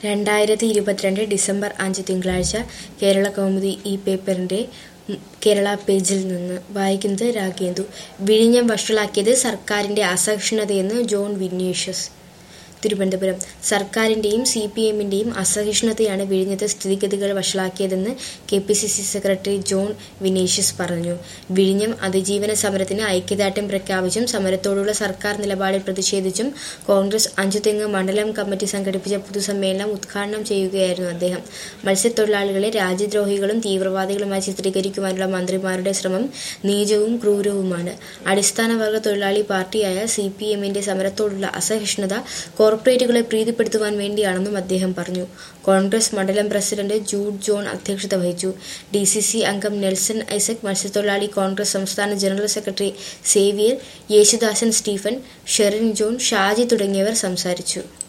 രണ്ടായിരത്തി ഇരുപത്തിരണ്ട് ഡിസംബർ അഞ്ച് തിങ്കളാഴ്ച കേരള കൗമുദി ഈ പേപ്പറിന്റെ ഉം, കേരള പേജിൽ നിന്ന് വായിക്കുന്നത് രാഗേന്ദു വിഴിഞ്ഞം വഷളാക്കിയത് സർക്കാരിന്റെ അസഹിഷ്ണുതയെന്ന് ജോൺ വിനീഷ്യസ് തിരുവനന്തപുരം സർക്കാരിന്റെയും സി പി എമ്മിന്റെയും അസഹിഷ്ണുതയാണ് വിഴിഞ്ഞത്തെ സ്ഥിതിഗതികൾ വഷളാക്കിയതെന്ന് K P C C secretary John Vinicius പറഞ്ഞു വിഴിഞ്ഞം അതിജീവന സമരത്തിന് ഐക്യദാർഢ്യം പ്രഖ്യാപിച്ചും സമരത്തോടുള്ള സർക്കാർ നിലപാടിൽ പ്രതിഷേധിച്ചും കോൺഗ്രസ് അഞ്ചുതെങ്ങ് മണ്ഡലം കമ്മിറ്റി സംഘടിപ്പിച്ച പൊതുസമ്മേളനം ഉദ്ഘാടനം ചെയ്യുകയായിരുന്നു അദ്ദേഹം മത്സ്യത്തൊഴിലാളികളെ രാജ്യദ്രോഹികളും തീവ്രവാദികളുമായി ചിത്രീകരിക്കുവാനുള്ള മന്ത്രിമാരുടെ ശ്രമം നീചവും ക്രൂരവുമാണ് അടിസ്ഥാന വർഗ തൊഴിലാളി പാർട്ടിയായ സി പി എമ്മിന്റെ സമരത്തോടുള്ള അസഹിഷ്ണുത കോർപ്പറേറ്റുകളെ പ്രീതിപ്പെടുത്തുവാൻ വേണ്ടിയാണെന്നും അദ്ദേഹം പറഞ്ഞു കോൺഗ്രസ് മണ്ഡലം പ്രസിഡന്റ് ജൂഡ് ജോൺ അധ്യക്ഷത വഹിച്ചു ഡി സി സി അംഗം നെൽസൺ ഐസക് മത്സ്യത്തൊഴിലാളി കോൺഗ്രസ് സംസ്ഥാന general secretary Xavier Yesudasan Stephen Sherin John Shaji തുടങ്ങിയവർ സംസാരിച്ചു